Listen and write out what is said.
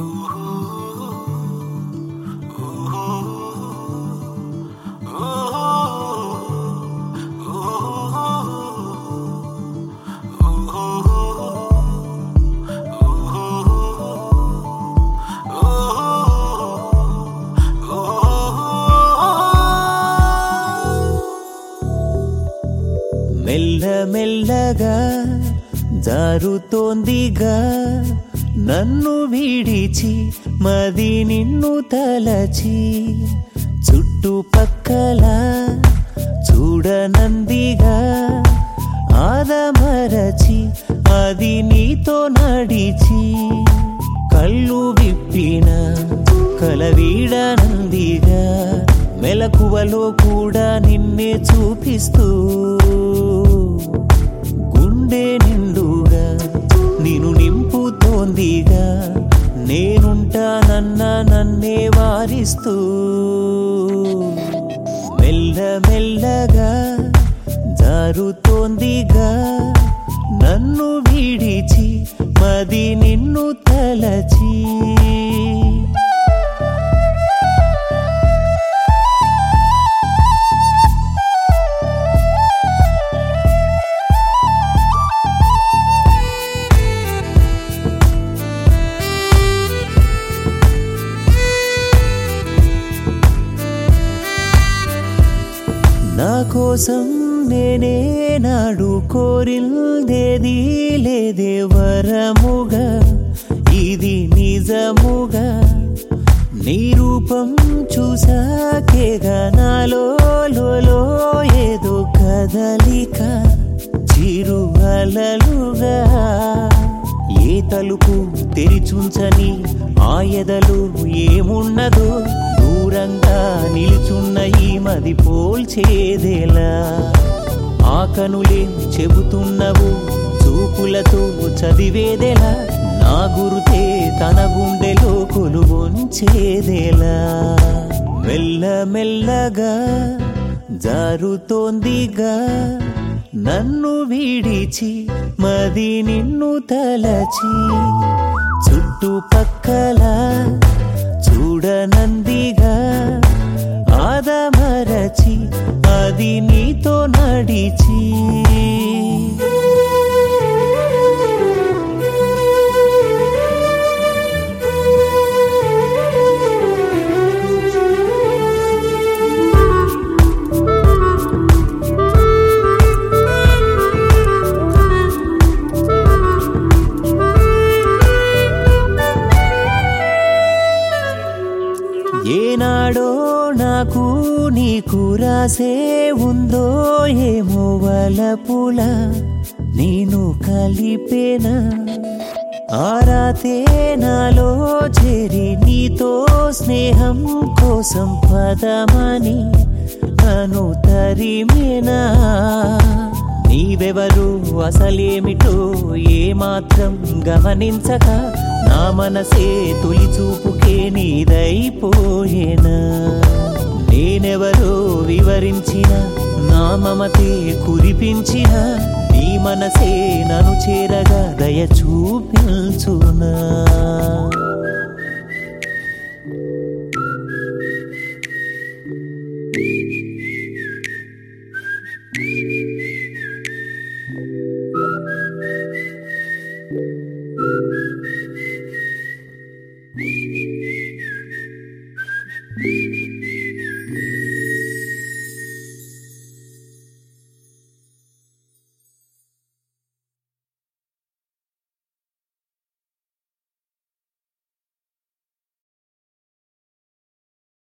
మెల్లమెల్లగా జారుతోందిగా నన్ను వీడిచి మది నిన్ను తలచి చుట్టుపక్కల చూడనందిగా ఆదమరచి అది నీతో నడిచి కళ్ళు విప్పిన కలవీడనందిగా మెలకువలో కూడా నిన్నే చూపిస్తూ గుండె నిండుగా నేను నింపుతోందిగా నేనుంటానన్న నన్నే వారిస్తూ మెల్లమెల్లగా జారుతోందిగా నన్ను వీడిచి మది నిన్ను తలచి నా కోసం నేనే నాడు కోరిల్దేది లేదే వరముగా ఇది నిజముగా నీ రూపం చూసాకేగా నాలో లోలో ఏదో కదలిక చిరు అలలుగా ఏ తలుపు తెరిచుంచని ఆ ఎదలు ఏమున్నదో దూరంగా నిలుచున్న ఈ మది పోల్చేదేలా ఆ కనులేం చెబుతున్నవు చూపులతో చదివేదెలా నా గురుతే తన గుండెలో కొలువొంచేదేలా మెల్లమెల్లగా జారుతోందిగా నన్ను వీడిచి మది నిన్ను తలచి చుట్టుపక్కల చూడనందిగా ఆదమరచి అది నీతో నడిచి ఏనాడో నాకు నీకు రాసే ఉందో ఏమో వలపుల నేను కలిపేనా ఆరాతే నాలో చేరి నీతో స్నేహం కోసం పదమని నన్ను తరిమేనా నీవెవరు అసలేమిటో ఏమాత్రం గమనించక నా మనసే తొలి చూపుకే నీదైపోయేనా నేనెవరో వివరించిన నా మమతే కురిపించిన నీ మనసే నన్ను చేరగా దయ చూపించునా